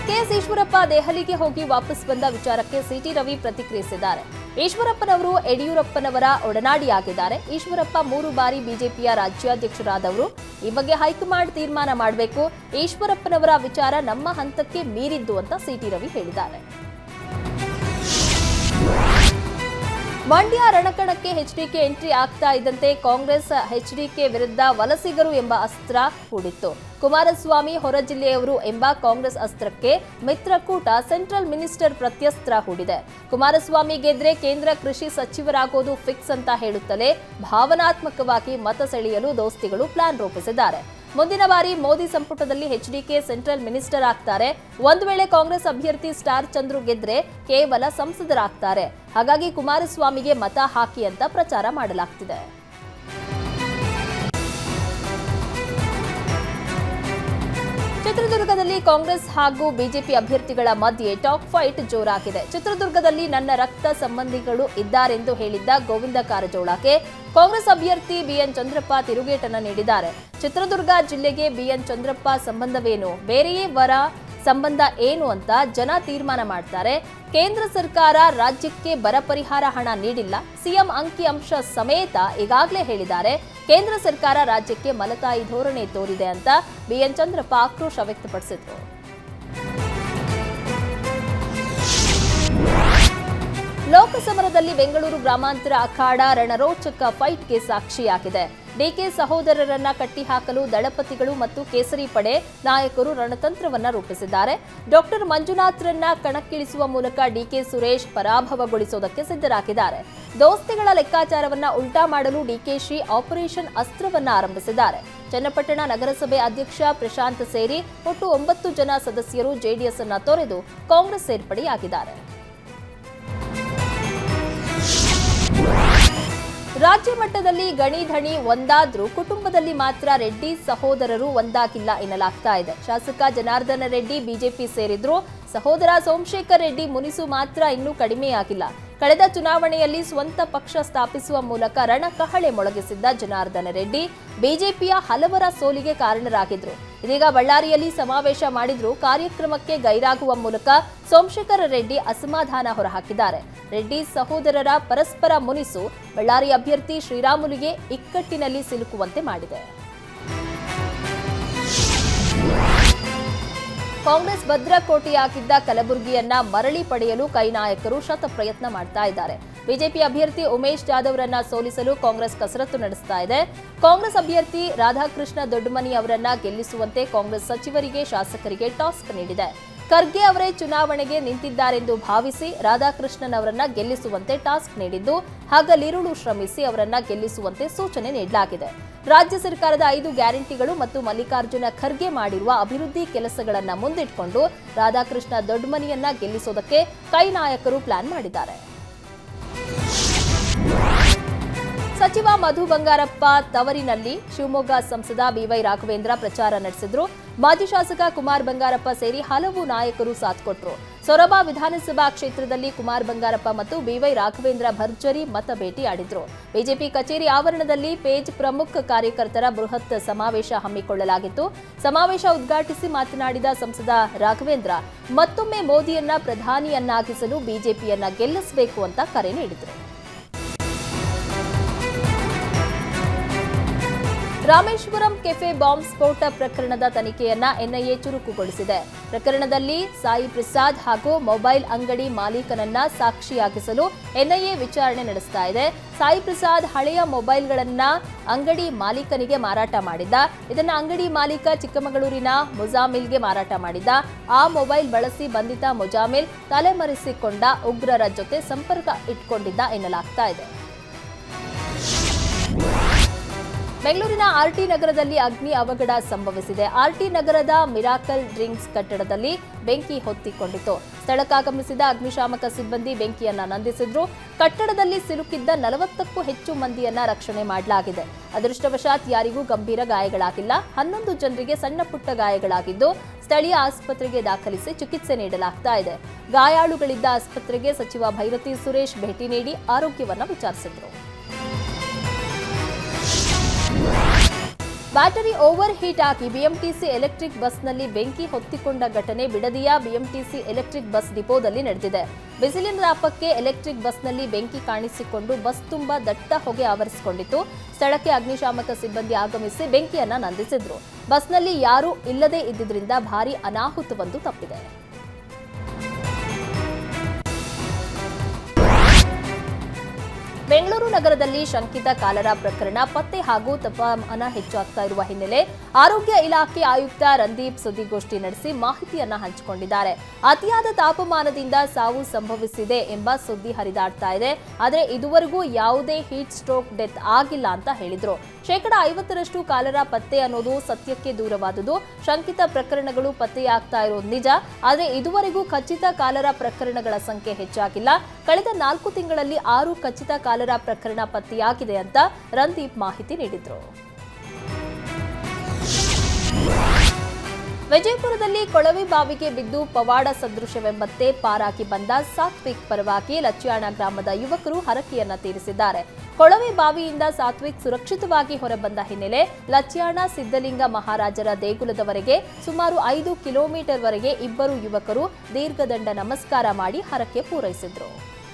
KS Eshwarappa ದೆಹಲಿಗೆ ಹೋಗಿ ವಾಪಸ್ ಬಂದ ವಿಚಾರಕ್ಕೆ ಸಿಟಿ ರವಿ ಪ್ರತಿಕ್ರಿಯಿಸಿದ್ದಾರೆ ಈಶ್ವರಪ್ಪನವರು ಯಡಿಯೂರಪ್ಪನವರ ಒಡನಾಡಿಯಾಗಿದ್ದಾರೆ ಈಶ್ವರಪ್ಪ ಮೂರು ಬಾರಿ ಬಿಜೆಪಿಯ ರಾಜ್ಯಾಧ್ಯಕ್ಷರಾದವರು ಈ ಬಗ್ಗೆ ಹೈಕಮಾಂಡ್ ತೀರ್ಮಾನ ಮಾಡಬೇಕು ಈಶ್ವರಪ್ಪನವರ ವಿಚಾರ ನಮ್ಮ ಹಂತಕ್ಕೆ ಮೀರಿದ್ದು ಅಂತ ಸಿಟಿ ರವಿ ಹೇಳಿದ್ದಾರೆ ಮಂಡ್ಯ ರಣಕಣಕ್ಕೆ ಎಚ್ಡಿಕೆ ಎಂಟ್ರಿ ಆಗ್ತಾ ಇದ್ದಂತೆ ಕಾಂಗ್ರೆಸ್ ಎಚ್ಡಿಕೆ ವಿರುದ್ಧ ವಲಸಿಗರು ಎಂಬ ಅಸ್ತ್ರ ಹೂಡಿತ್ತು ಕುಮಾರಸ್ವಾಮಿ ಹೊರ ಜಿಲ್ಲೆಯವರು ಎಂಬ ಕಾಂಗ್ರೆಸ್ ಅಸ್ತ್ರಕ್ಕೆ ಮಿತ್ರಕೂಟ ಸೆಂಟ್ರಲ್ ಮಿನಿಸ್ಟರ್ ಪ್ರತ್ಯಸ್ತ್ರ ಹೂಡಿದೆ ಕುಮಾರಸ್ವಾಮಿ ಗೆದ್ರೆ ಕೇಂದ್ರ ಕೃಷಿ ಸಚಿವರಾಗೋದು ಫಿಕ್ಸ್ ಅಂತ ಹೇಳುತ್ತಲೇ ಭಾವನಾತ್ಮಕವಾಗಿ ಮತ ಸೆಳೆಯಲು ದೋಸ್ತಿಗಳು ಪ್ಲಾನ್ ರೂಪಿಸಿದ್ದಾರೆ ಮುಂದಿನ ಬಾರಿ ಮೋದಿ ಸಂಪುಟದಲ್ಲಿ ಎಚ್ಡಿಕೆ ಸೆಂಟ್ರಲ್ ಮಿನಿಸ್ಟರ್ ಆಗ್ತಾರೆ ಒಂದು ವೇಳೆ ಕಾಂಗ್ರೆಸ್ ಅಭ್ಯರ್ಥಿ ಸ್ಟಾರ್ ಚಂದ್ರು ಗೆದ್ರೆ ಕೇವಲ ಸಂಸದರಾಗ್ತಾರೆ ಹಾಗಾಗಿ ಕುಮಾರಸ್ವಾಮಿಗೆ ಮತ ಹಾಕಿ ಅಂತ ಪ್ರಚಾರ ಮಾಡಲಾಗ್ತಿದೆ ಚಿತ್ರದುರ್ಗದಲ್ಲಿ ಕಾಂಗ್ರೆಸ್ ಹಾಗೂ ಬಿಜೆಪಿ ಅಭ್ಯರ್ಥಿಗಳ ಮಧ್ಯೆ ಟಾಕ್ ಫೈಟ್ ಜೋರಾಗಿದೆ ಚಿತ್ರದುರ್ಗದಲ್ಲಿ ನನ್ನ ರಕ್ತ ಸಂಬಂಧಿಗಳು ಇದ್ದಾರೆಂದು ಹೇಳಿದ್ದ ಗೋವಿಂದ ಕಾರಜೋಳಕ್ಕೆ ಕಾಂಗ್ರೆಸ್ ಅಭ್ಯರ್ಥಿ ಬಿಎನ್ ಚಂದ್ರಪ್ಪ ತಿರುಗೇಟನ್ನ ನೀಡಿದ್ದಾರೆ ಚಿತ್ರದುರ್ಗ ಜಿಲ್ಲೆಗೆ ಬಿಎನ್ ಚಂದ್ರಪ್ಪ ಸಂಬಂಧವೇನು ಬೇರೆಯೇ ವರ ಸಂಬಂಧ ಏನು ಅಂತ ಜನ ತೀರ್ಮಾನ ಮಾಡ್ತಾರೆ ಕೇಂದ್ರ ಸರ್ಕಾರ ರಾಜ್ಯಕ್ಕೆ ಬರ ಪರಿಹಾರ ಹಣ ನೀಡಿಲ್ಲ ಸಿಎಂ ಅಂಕಿ ಅಂಶ ಸಮೇತ ಈಗಾಗಲೇ ಹೇಳಿದ್ದಾರೆ ಕೇಂದ್ರ ಸರ್ಕಾರ ರಾಜ್ಯಕ್ಕೆ ಮಲತಾಯಿ ಧೋರಣೆ ತೋರಿದೆ ಅಂತ ಬಿಎನ್ ಚಂದ್ರಪ್ಪ ಆಕ್ರೋಶ ವ್ಯಕ್ತಪಡಿಸಿದ್ರು ಲೋಕಸಮರದಲ್ಲಿ ಬೆಂಗಳೂರು ಗ್ರಾಮಾಂತರ ಅಖಾಡ ರಣರೋಚಕ ಫೈಟ್ಗೆ ಸಾಕ್ಷಿಯಾಗಿದೆ ಡಿಕೆ ಸಹೋದರರನ್ನ ಕಟ್ಟಿಹಾಕಲು ದಳಪತಿಗಳು ಮತ್ತು ಕೇಸರಿ ಪಡೆ ನಾಯಕರು ರಣತಂತ್ರವನ್ನ ರೂಪಿಸಿದ್ದಾರೆ ಡಾಕ್ಟರ್ ಮಂಜುನಾಥ್ರನ್ನ ಕಣಕ್ಕಿಳಿಸುವ ಮೂಲಕ ಡಿಕೆ ಸುರೇಶ್ ಪರಾಭವಗೊಳಿಸೋದಕ್ಕೆ ಸಿದ್ಧರಾಗಿದ್ದಾರೆ ದೋಸ್ತಿಗಳ ಲೆಕ್ಕಾಚಾರವನ್ನ ಉಲ್ಟಾ ಮಾಡಲು ಡಿಕೆಶಿ ಆಪರೇಷನ್ ಅಸ್ತ್ರವನ್ನ ಆರಂಭಿಸಿದ್ದಾರೆ ಚನ್ನಪಟ್ಟಣ ನಗರಸಭೆ ಅಧ್ಯಕ್ಷ ಪ್ರಶಾಂತ್ ಸೇರಿ ಒಟ್ಟು ಒಂಬತ್ತು ಜನ ಸದಸ್ಯರು ಜೆಡಿಎಸ್ ಅನ್ನ ತೊರೆದು ಕಾಂಗ್ರೆಸ್ ಸೇರ್ಪಡೆಯಾಗಿದ್ದಾರೆ ರಾಜ್ಯ ಮಟ್ಟದಲ್ಲಿ ಗಣಿ ಧಣಿ ಒಂದಾದ್ರೂ ಕುಟುಂಬದಲ್ಲಿ ಮಾತ್ರ ರೆಡ್ಡಿ ಸಹೋದರರು ಒಂದಾಗಿಲ್ಲ ಎನ್ನಲಾಗ್ತಾ ಇದೆ ಶಾಸಕ ಜನಾರ್ದನ ರೆಡ್ಡಿ ಬಿಜೆಪಿ ಸೇರಿದ್ರು ಸಹೋದರ ಸೋಮಶೇಖರ್ ರೆಡ್ಡಿ ಮುನಿಸು ಮಾತ್ರ ಇನ್ನೂ ಕಡಿಮೆಯಾಗಿಲ್ಲ ಕಳೆದ ಚುನಾವಣೆಯಲ್ಲಿ ಸ್ವಂತ ಪಕ್ಷ ಸ್ಥಾಪಿಸುವ ಮೂಲಕ ರಣಕಹಳೆ ಮೊಳಗಿಸಿದ್ದ ಜನಾರ್ದನ ರೆಡ್ಡಿ ಬಿಜೆಪಿಯ ಹಲವರ ಸೋಲಿಗೆ ಕಾರಣರಾಗಿದ್ರು ಇದೀಗ ಬಳ್ಳಾರಿಯಲ್ಲಿ ಸಮಾವೇಶ ಮಾಡಿದ್ರು ಕಾರ್ಯಕ್ರಮಕ್ಕೆ ಗೈರಾಗುವ ಮೂಲಕ ಸೋಮಶೇಖರ ರೆಡ್ಡಿ ಅಸಮಾಧಾನ ಹೊರಹಾಕಿದ್ದಾರೆ ರೆಡ್ಡಿ ಸಹೋದರರ ಪರಸ್ಪರ ಮುನಿಸು ಬಳ್ಳಾರಿ ಅಭ್ಯರ್ಥಿ ಶ್ರೀರಾಮುಲುಗೆ ಇಕ್ಕಟ್ಟಿನಲ್ಲಿ ಸಿಲುಕುವಂತೆ ಮಾಡಿದೆ ಕಾಂಗ್ರೆಸ್ ಭದ್ರಕೋಟೆಯಾಗಿದ್ದ ಕಲಬುರಗಿಯನ್ನ ಮರಳಿ ಪಡೆಯಲು ಕೈ ನಾಯಕರು ಶತ ಪ್ರಯತ್ನ ಮಾಡ್ತಾ ಇದ್ದಾರೆ ಬಿಜೆಪಿ ಅಭ್ಯರ್ಥಿ ಉಮೇಶ್ ಜಾಧವ್ರನ್ನ ಸೋಲಿಸಲು ಕಾಂಗ್ರೆಸ್ ಕಸರತ್ತು ನಡೆಸ್ತಾ ಇದೆ ಕಾಂಗ್ರೆಸ್ ಅಭ್ಯರ್ಥಿ ರಾಧಾಕೃಷ್ಣ ದೊಡ್ಡಮನಿ ಅವರನ್ನ ಗೆಲ್ಲಿಸುವಂತೆ ಕಾಂಗ್ರೆಸ್ ಸಚಿವರಿಗೆ ಶಾಸಕರಿಗೆ ಟಾಸ್ಕ್ ನೀಡಿದೆ ಖರ್ಗೆ ಅವರೇ ಚುನಾವಣೆಗೆ ನಿಂತಿದ್ದಾರೆಂದು ಭಾವಿಸಿ ರಾಧಾಕೃಷ್ಣನ್ ಅವರನ್ನ ಗೆಲ್ಲಿಸುವಂತೆ ಟಾಸ್ಕ್ ನೀಡಿದ್ದು ಹಗಲಿರುಳು ಶ್ರಮಿಸಿ ಅವರನ್ನ ಗೆಲ್ಲಿಸುವಂತೆ ಸೂಚನೆ ನೀಡಲಾಗಿದೆ ರಾಜ್ಯ ಸರ್ಕಾರದ ಐದು ಗ್ಯಾರಂಟಿಗಳು ಮತ್ತು ಮಲ್ಲಿಕಾರ್ಜುನ ಖರ್ಗೆ ಮಾಡಿರುವ ಅಭಿವೃದ್ಧಿ ಕೆಲಸಗಳನ್ನ ಮುಂದಿಟ್ಕೊಂಡು ರಾಧಾಕೃಷ್ಣ ದೊಡ್ಡಮನಿಯನ್ನ ಗೆಲ್ಲಿಸೋದಕ್ಕೆ ಕೈ ನಾಯಕರು ಪ್ಲಾನ್ ಮಾಡಿದ್ದಾರೆ ಸಚಿವ ಮಧು ಬಂಗಾರಪ್ಪ ತವರಿನಲ್ಲಿ ಶಿವಮೊಗ್ಗ ಸಂಸದ ಬಿವೈ ರಾಘವೇಂದ್ರ ಪ್ರಚಾರ ನಡೆಸಿದ್ರು ಮಾಜಿ ಶಾಸಕ ಕುಮಾರ್ ಬಂಗಾರಪ್ಪ ಸೇರಿ ಹಲವು ನಾಯಕರು ಸಾಥ್ ಕೊಟ್ರು ಸೊರಬ ವಿಧಾನಸಭಾ ಕ್ಷೇತ್ರದಲ್ಲಿ ಕುಮಾರ್ ಬಂಗಾರಪ್ಪ ಮತ್ತು ಬಿವೈ ರಾಘವೇಂದ್ರ ಭರ್ಜರಿ ಮತ ಭೇಟಿಯಾಡಿದ್ರು ಬಿಜೆಪಿ ಕಚೇರಿ ಆವರಣದಲ್ಲಿ ಪೇಜ್ ಪ್ರಮುಖ ಕಾರ್ಯಕರ್ತರ ಬೃಹತ್ ಸಮಾವೇಶ ಹಮ್ಮಿಕೊಳ್ಳಲಾಗಿತ್ತು ಸಮಾವೇಶ ಉದ್ಘಾಟಿಸಿ ಮಾತನಾಡಿದ ಸಂಸದ ರಾಘವೇಂದ್ರ ಮತ್ತೊಮ್ಮೆ ಮೋದಿಯನ್ನ ಪ್ರಧಾನಿಯನ್ನಾಗಿಸಲು ಬಿಜೆಪಿಯನ್ನ ಗೆಲ್ಲಿಸಬೇಕು ಅಂತ ಕರೆ ನೀಡಿದರು ರಾಮೇಶ್ವರಂ ಕೆಫೆ ಬಾಂಬ್ ಸ್ಫೋಟ ಪ್ರಕರಣದ ತನಿಖೆಯನ್ನ ಎನ್ಐಎ ಚುರುಕುಗೊಳಿಸಿದೆ ಪ್ರಕರಣದಲ್ಲಿ ಸಾಯಿ ಪ್ರಸಾದ್ ಹಾಗೂ ಮೊಬೈಲ್ ಅಂಗಡಿ ಮಾಲೀಕನನ್ನ ಸಾಕ್ಷಿಯಾಗಿಸಲು ಎನ್ಐಎ ವಿಚಾರಣೆ ನಡೆಸ್ತಾ ಇದೆ ಸಾಯಿ ಪ್ರಸಾದ್ ಹಳೆಯ ಮೊಬೈಲ್ಗಳನ್ನ ಅಂಗಡಿ ಮಾಲೀಕನಿಗೆ ಮಾರಾಟ ಮಾಡಿದ್ದ ಇದನ್ನ ಅಂಗಡಿ ಮಾಲೀಕ ಚಿಕ್ಕಮಗಳೂರಿನ ಮುಜಾಮಿಲ್ಗೆ ಮಾರಾಟ ಮಾಡಿದ್ದ ಆ ಮೊಬೈಲ್ ಬಳಸಿ ಬಂಧಿತ ಮುಜಾಮಿಲ್ ತಲೆಮರೆಸಿಕೊಂಡ ಉಗ್ರರ ಜೊತೆ ಸಂಪರ್ಕ ಇಟ್ಕೊಂಡಿದ್ದ ಎನ್ನಲಾಗ್ತಾ ಇದೆ ಬೆಂಗಳೂರಿನ ಆರ್ಟಿ ನಗರದಲ್ಲಿ ಅಗ್ನಿ ಅವಘಡ ಸಂಭವಿಸಿದೆ ಆರ್ಟಿ ನಗರದ ಮಿರಾಕಲ್ ಡ್ರಿಂಕ್ಸ್ ಕಟ್ಟಡದಲ್ಲಿ ಬೆಂಕಿ ಹೊತ್ತಿಕೊಂಡಿತು ಸ್ಥಳಕ್ಕಾಗಮಿಸಿದ ಅಗ್ನಿಶಾಮಕ ಸಿಬ್ಬಂದಿ ಬೆಂಕಿಯನ್ನ ನಂದಿಸಿದ್ರು ಕಟ್ಟಡದಲ್ಲಿ ಸಿಲುಕಿದ್ದ ನಲವತ್ತಕ್ಕೂ ಹೆಚ್ಚು ಮಂದಿಯನ್ನ ರಕ್ಷಣೆ ಮಾಡಲಾಗಿದೆ ಅದೃಷ್ಟವಶಾತ್ ಯಾರಿಗೂ ಗಂಭೀರ ಗಾಯಗಳಾಗಿಲ್ಲ ಹನ್ನೊಂದು ಜನರಿಗೆ ಸಣ್ಣ ಪುಟ್ಟ ಗಾಯಗಳಾಗಿದ್ದು ಸ್ಥಳೀಯ ಆಸ್ಪತ್ರೆಗೆ ದಾಖಲಿಸಿ ಚಿಕಿತ್ಸೆ ನೀಡಲಾಗ್ತಾ ಇದೆ ಗಾಯಾಳುಗಳಿದ್ದ ಆಸ್ಪತ್ರೆಗೆ ಸಚಿವ ಭೈರತಿ ಸುರೇಶ್ ಭೇಟಿ ನೀಡಿ ಆರೋಗ್ಯವನ್ನ ವಿಚಾರಿಸಿದ್ರು ಬ್ಯಾಟರಿ ಓವರ್ ಹೀಟ್ ಆಗಿ ಬಿಎಂಟಿಸಿ ಎಲೆಕ್ಟ್ರಿಕ್ ಬಸ್ನಲ್ಲಿ ಬೆಂಕಿ ಹೊತ್ತಿಕೊಂಡ ಘಟನೆ ಬಿಡದಿಯ ಬಿಎಂಟಿಸಿ ಎಲೆಕ್ಟ್ರಿಕ್ ಬಸ್ ಡಿಪೋದಲ್ಲಿ ನಡೆದಿದೆ ಬಿಸಿಲಿನ ತಾಪಕ್ಕೆ ಎಲೆಕ್ಟ್ರಿಕ್ ಬಸ್ನಲ್ಲಿ ಬೆಂಕಿ ಕಾಣಿಸಿಕೊಂಡು ಬಸ್ ತುಂಬಾ ದಟ್ಟ ಹೊಗೆ ಆವರಿಸಿಕೊಂಡಿತ್ತು ಸ್ಥಳಕ್ಕೆ ಅಗ್ನಿಶಾಮಕ ಸಿಬ್ಬಂದಿ ಆಗಮಿಸಿ ಬೆಂಕಿಯನ್ನ ನಂದಿಸಿದ್ರು ಬಸ್ನಲ್ಲಿ ಯಾರೂ ಇಲ್ಲದೇ ಇದ್ದಿದ್ರಿಂದ ಭಾರೀ ಅನಾಹುತವೊಂದು ತಪ್ಪಿದೆ ಬೆಂಗಳೂರು ನಗರದಲ್ಲಿ ಶಂಕಿತ ಕಾಲರ ಪ್ರಕರಣ ಪತ್ತೆ ಹಾಗೂ ತಾಪಮಾನ ಹೆಚ್ಚಾಗ್ತಾ ಇರುವ ಹಿನ್ನೆಲೆ ಆರೋಗ್ಯ ಇಲಾಖೆ ಆಯುಕ್ತ ರಂದೀಪ್ ಸುದ್ದಿಗೋಷ್ಠಿ ನಡೆಸಿ ಮಾಹಿತಿಯನ್ನ ಹಂಚಿಕೊಂಡಿದ್ದಾರೆ ಅತಿಯಾದ ತಾಪಮಾನದಿಂದ ಸಾವು ಸಂಭವಿಸಿದೆ ಎಂಬ ಸುದ್ದಿ ಹರಿದಾಡ್ತಾ ಇದೆ ಆದರೆ ಇದುವರೆಗೂ ಯಾವುದೇ ಹೀಟ್ ಸ್ಟ್ರೋಕ್ ಡೆತ್ ಆಗಿಲ್ಲ ಅಂತ ಹೇಳಿದ್ರು ಶೇಕಡ ಐವತ್ತರಷ್ಟು ಕಾಲರ ಪತ್ತೆ ಅನ್ನೋದು ಸತ್ಯಕ್ಕೆ ದೂರವಾದುದು ಶಂಕಿತ ಪ್ರಕರಣಗಳು ಪತ್ತೆಯಾಗ್ತಾ ಇರೋದು ನಿಜ ಆದರೆ ಇದುವರೆಗೂ ಖಚಿತ ಕಾಲರ ಪ್ರಕರಣಗಳ ಸಂಖ್ಯೆ ಹೆಚ್ಚಾಗಿಲ್ಲ ಕಳೆದ ನಾಲ್ಕು ತಿಂಗಳಲ್ಲಿ ಆರು ಖಚಿತ ಕಾಲರ ಪ್ರಕರಣ ಪತ್ತೆಯಾಗಿದೆ ಅಂತ ರಂದೀಪ್ ಮಾಹಿತಿ ನೀಡಿದ್ರು ವಿಜಯಪುರದಲ್ಲಿ ಕೊಳವೆ ಬಾವಿಗೆ ಬಿದ್ದು ಪವಾಡ ಸದೃಶವೆಂಬಂತೆ ಪಾರಾಗಿ ಬಂದ ಸಾತ್ವಿಕ್ ಪರವಾಗಿ ಲಚ್ಯಾಣ ಗ್ರಾಮದ ಯುವಕರು ಹರಕೆಯನ್ನ ತೀರಿಸಿದ್ದಾರೆ ಕೊಳವೆ ಬಾವಿಯಿಂದ ಸಾತ್ವಿಕ್ ಸುರಕ್ಷಿತವಾಗಿ ಹೊರಬಂದ ಹಿನ್ನೆಲೆ ಲಚ್ಯಾಣ ಸಿದ್ದಲಿಂಗ ಮಹಾರಾಜರ ದೇಗುಲದವರೆಗೆ ಸುಮಾರು ಐದು ಕಿಲೋಮೀಟರ್ ವರೆಗೆ ಇಬ್ಬರು ಯುವಕರು ದೀರ್ಘದಂಡ ನಮಸ್ಕಾರ ಮಾಡಿ ಹರಕೆ ಪೂರೈಸಿದ್ರು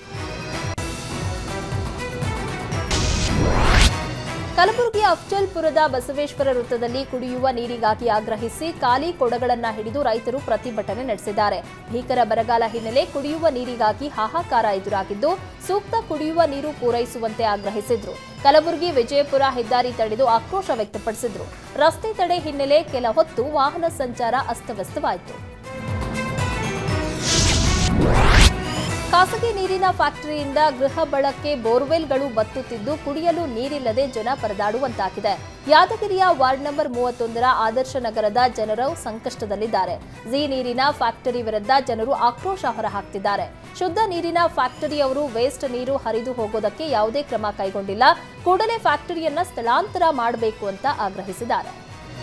ಕಲಬುರಗಿಯ ಅಫ್ಜಲ್ಪುರದ ಬಸವೇಶ್ವರ ವೃತ್ತದಲ್ಲಿ ಕುಡಿಯುವ ನೀರಿಗಾಗಿ ಆಗ್ರಹಿಸಿ ಖಾಲಿ ಕೊಡಗಳನ್ನ ಹಿಡಿದು ರೈತರು ಪ್ರತಿಭಟನೆ ನಡೆಸಿದ್ದಾರೆ ಭೀಕರ ಬರಗಾಲ ಹಿನ್ನೆಲೆ ಕುಡಿಯುವ ನೀರಿಗಾಗಿ ಹಾಹಾಕಾರ ಎದುರಾಗಿದ್ದು ಸೂಕ್ತ ಕುಡಿಯುವ ನೀರು ಪೂರೈಸುವಂತೆ ಆಗ್ರಹಿಸಿದ್ರು ಕಲಬುರಗಿ ವಿಜಯಪುರ ಹೆದ್ದಾರಿ ತಡೆದು ಆಕ್ರೋಶ ವ್ಯಕ್ತಪಡಿಸಿದ್ರು ರಸ್ತೆ ತಡೆ ಹಿನ್ನೆಲೆ ಕೆಲ ಹೊತ್ತು ವಾಹನ ಸಂಚಾರ ಅಸ್ತವ್ಯಸ್ತವಾಯಿತು ಖಾಸಗಿ ನೀರಿನ ಫ್ಯಾಕ್ಟರಿಯಿಂದ ಗೃಹ ಬಳಕೆ ಬೋರ್ವೆಲ್ಗಳು ಬತ್ತುತ್ತಿದ್ದು ಕುಡಿಯಲು ನೀರಿಲ್ಲದೆ ಜನ ಪರದಾಡುವಂತಾಗಿದೆ ಯಾದಗಿರಿಯ ವಾರ್ಡ್ ನಂಬರ್ ಮೂವತ್ತೊಂದರ ಆದರ್ಶ ನಗರದ ಜನರು ಸಂಕಷ್ಟದಲ್ಲಿದ್ದಾರೆ ಝೀ ನೀರಿನ ಫ್ಯಾಕ್ಟರಿ ವಿರುದ್ಧ ಜನರು ಆಕ್ರೋಶ ಹೊರಹಾಕ್ತಿದ್ದಾರೆ ಶುದ್ಧ ನೀರಿನ ಫ್ಯಾಕ್ಟರಿಯವರು ವೇಸ್ಟ್ ನೀರು ಹರಿದು ಹೋಗೋದಕ್ಕೆ ಯಾವುದೇ ಕ್ರಮ ಕೈಗೊಂಡಿಲ್ಲ ಕೂಡಲೇ ಫ್ಯಾಕ್ಟರಿಯನ್ನ ಸ್ಥಳಾಂತರ ಮಾಡಬೇಕು ಅಂತ ಆಗ್ರಹಿಸಿದ್ದಾರೆ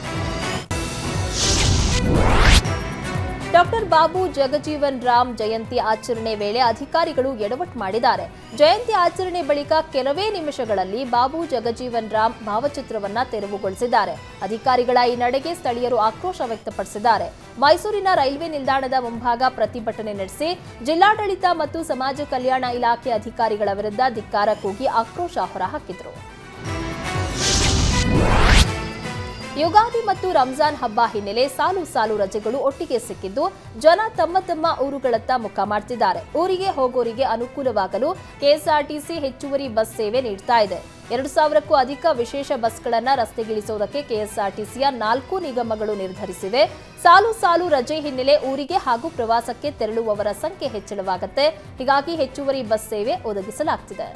ಡಾಕ್ಟರ್ ಬಾಬು ಜಗಜೀವನ್ ರಾಮ್ ಜಯಂತಿ ಆಚರಣೆ ವೇಳೆ ಅಧಿಕಾರಿಗಳು ಎಡವಟ್ಟು ಮಾಡಿದ್ದಾರೆ ಜಯಂತಿ ಆಚರಣೆ ಬಳಿಕ ಕೆಲವೇ ನಿಮಿಷಗಳಲ್ಲಿ ಬಾಬು ಜಗಜೀವನ್ ರಾಮ್ ಭಾವಚಿತ್ರವನ್ನ ತೆರವುಗೊಳಿಸಿದ್ದಾರೆ ಅಧಿಕಾರಿಗಳ ಈ ನಡೆಗೆ ಸ್ಥಳೀಯರು ಆಕ್ರೋಶ ವ್ಯಕ್ತಪಡಿಸಿದ್ದಾರೆ ಮೈಸೂರಿನ ರೈಲ್ವೆ ನಿಲ್ದಾಣದ ಮುಂಭಾಗ ಪ್ರತಿಭಟನೆ ನಡೆಸಿ ಜಿಲ್ಲಾಡಳಿತ ಮತ್ತು ಸಮಾಜ ಕಲ್ಯಾಣ ಇಲಾಖೆ ಅಧಿಕಾರಿಗಳ ವಿರುದ್ಧ ಧಿಕ್ಕಾರ ಕೂಗಿ ಆಕ್ರೋಶ ಹೊರಹಾಕಿದರು ಯುಗಾದಿ ಮತ್ತು ರಂಜಾನ್ ಹಬ್ಬ ಹಿನ್ನೆಲೆ ಸಾಲು ಸಾಲು ರಜೆಗಳು ಒಟ್ಟಿಗೆ ಸಿಕ್ಕಿದ್ದು ಜನ ತಮ್ಮ ತಮ್ಮ ಊರುಗಳತ್ತ ಮುಖ ಮಾಡ್ತಿದ್ದಾರೆ ಊರಿಗೆ ಹೋಗೋರಿಗೆ ಅನುಕೂಲವಾಗಲು ಕೆಎಸ್ಆರ್ಟಿಸಿ ಹೆಚ್ಚುವರಿ ಬಸ್ ಸೇವೆ ನೀಡ್ತಾ ಇದೆ ಎರಡು ಸಾವಿರಕ್ಕೂ ಅಧಿಕ ವಿಶೇಷ ಬಸ್ಗಳನ್ನ ರಸ್ತೆಗಿಳಿಸುವುದಕ್ಕೆ ಕೆಎಸ್ಆರ್ಟಿಸಿಯ ನಾಲ್ಕು ನಿಗಮಗಳು ನಿರ್ಧರಿಸಿವೆ ಸಾಲು ಸಾಲು ರಜೆ ಹಿನ್ನೆಲೆ ಊರಿಗೆ ಹಾಗೂ ಪ್ರವಾಸಕ್ಕೆ ತೆರಳುವವರ ಸಂಖ್ಯೆ ಹೆಚ್ಚಳವಾಗುತ್ತೆ ಹೀಗಾಗಿ ಹೆಚ್ಚುವರಿ ಬಸ್ ಸೇವೆ ಒದಗಿಸಲಾಗ್ತಿದೆ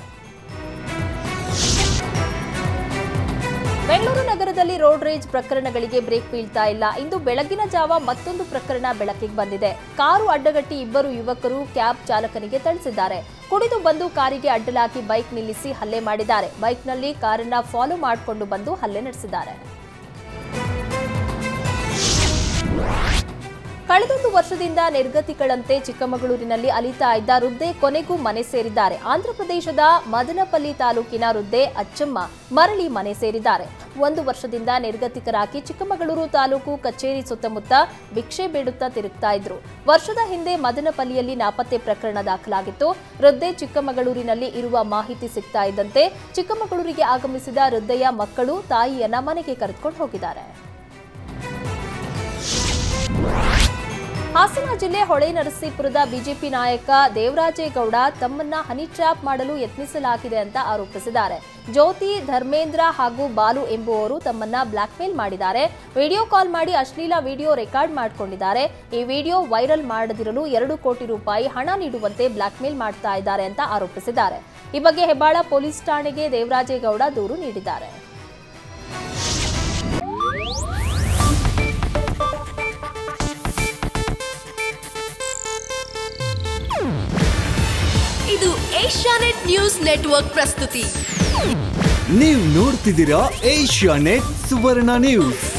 ಬೆಂಗಳೂರು ನಗರದಲ್ಲಿ ರೋಡ್ ರೇಜ್ ಪ್ರಕರಣಗಳಿಗೆ ಬ್ರೇಕ್ ಬೀಳ್ತಾ ಇಲ್ಲ ಇಂದು ಬೆಳಗಿನ ಜಾವ ಮತ್ತೊಂದು ಪ್ರಕರಣ ಬೆಳಕಿಗೆ ಬಂದಿದೆ ಕಾರು ಅಡ್ಡಗಟ್ಟಿ ಇಬ್ಬರು ಯುವಕರು ಕ್ಯಾಬ್ ಚಾಲಕನಿಗೆ ಥಳಿಸಿದ್ದಾರೆ ಕುಡಿದು ಬಂದು ಕಾರಿಗೆ ಅಡ್ಡಲಾಗಿ ಬೈಕ್ ನಿಲ್ಲಿಸಿ ಹಲ್ಲೆ ಮಾಡಿದ್ದಾರೆ ಬೈಕ್ನಲ್ಲಿ ಕಾರನ್ನ ಫಾಲೋ ಮಾಡಿಕೊಂಡು ಬಂದು ಹಲ್ಲೆ ನಡೆಸಿದ್ದಾರೆ ಕಳೆದೊಂದು ವರ್ಷದಿಂದ ನಿರ್ಗತಿಗಳಂತೆ ಚಿಕ್ಕಮಗಳೂರಿನಲ್ಲಿ ಅಲಿತಾ ಇದ್ದ ವೃದ್ಧೆ ಕೊನೆಗೂ ಮನೆ ಸೇರಿದ್ದಾರೆ ಆಂಧ್ರಪ್ರದೇಶದ ಮದನಪಲ್ಲಿ ತಾಲೂಕಿನ ವೃದ್ಧೆ ಅಚ್ಚಮ್ಮ ಮರಳಿ ಮನೆ ಸೇರಿದ್ದಾರೆ ಒಂದು ವರ್ಷದಿಂದ ನಿರ್ಗತಿಕರಾಗಿ ಚಿಕ್ಕಮಗಳೂರು ತಾಲೂಕು ಕಚೇರಿ ಸುತ್ತಮುತ್ತ ಭಿಕ್ಷೆ ಬೇಡುತ್ತಾ ತಿರುಗ್ತಾ ಇದ್ರು ವರ್ಷದ ಹಿಂದೆ ಮದನಪಲ್ಲಿಯಲ್ಲಿ ನಾಪತ್ತೆ ಪ್ರಕರಣ ದಾಖಲಾಗಿತ್ತು ವೃದ್ಧೆ ಚಿಕ್ಕಮಗಳೂರಿನಲ್ಲಿ ಇರುವ ಮಾಹಿತಿ ಸಿಗ್ತಾ ಇದ್ದಂತೆ ಚಿಕ್ಕಮಗಳೂರಿಗೆ ಆಗಮಿಸಿದ ವೃದ್ಧೆಯ ಮಕ್ಕಳು ತಾಯಿಯನ್ನ ಮನೆಗೆ ಕರೆದುಕೊಂಡು ಹೋಗಿದ್ದಾರೆ ಹಾಸನ ಜಿಲ್ಲೆ ಹೊಳೆನರಸೀಪುರದ ಬಿಜೆಪಿ ನಾಯಕ ದೇವರಾಜೇಗೌಡ ತಮ್ಮನ್ನ ಹನಿ ಟ್ರ್ಯಾಪ್ ಮಾಡಲು ಯತ್ನಿಸಲಾಗಿದೆ ಅಂತ ಆರೋಪಿಸಿದ್ದಾರೆ ಜ್ಯೋತಿ ಧರ್ಮೇಂದ್ರ ಹಾಗೂ ಬಾಲು ಎಂಬುವವರು ತಮ್ಮನ್ನ ಬ್ಲಾಕ್ಮೇಲ್ ಮಾಡಿದ್ದಾರೆ ವಿಡಿಯೋ ಕಾಲ್ ಮಾಡಿ ಅಶ್ಲೀಲ ವಿಡಿಯೋ ರೆಕಾರ್ಡ್ ಮಾಡಿಕೊಂಡಿದ್ದಾರೆ ಈ ವಿಡಿಯೋ ವೈರಲ್ ಮಾಡದಿರಲು ಎರಡು ಕೋಟಿ ರೂಪಾಯಿ ಹಣ ನೀಡುವಂತೆ ಬ್ಲಾಕ್ಮೇಲ್ ಮಾಡ್ತಾ ಇದ್ದಾರೆ ಅಂತ ಆರೋಪಿಸಿದ್ದಾರೆ ಈ ಬಗ್ಗೆ ಹೆಬ್ಬಾಳ ಪೊಲೀಸ್ ಠಾಣೆಗೆ ದೇವರಾಜೇಗೌಡ ದೂರು ನೀಡಿದ್ದಾರೆ ಇದು ಏಷ್ಯಾನೆಟ್ ನ್ಯೂಸ್ ನೆಟ್ವರ್ಕ್ ಪ್ರಸ್ತುತಿ ನೀವು ನೋಡ್ತಿದ್ದೀರಾ ಏಷ್ಯಾ ನೆಟ್ ಸುವರ್ಣ ನ್ಯೂಸ್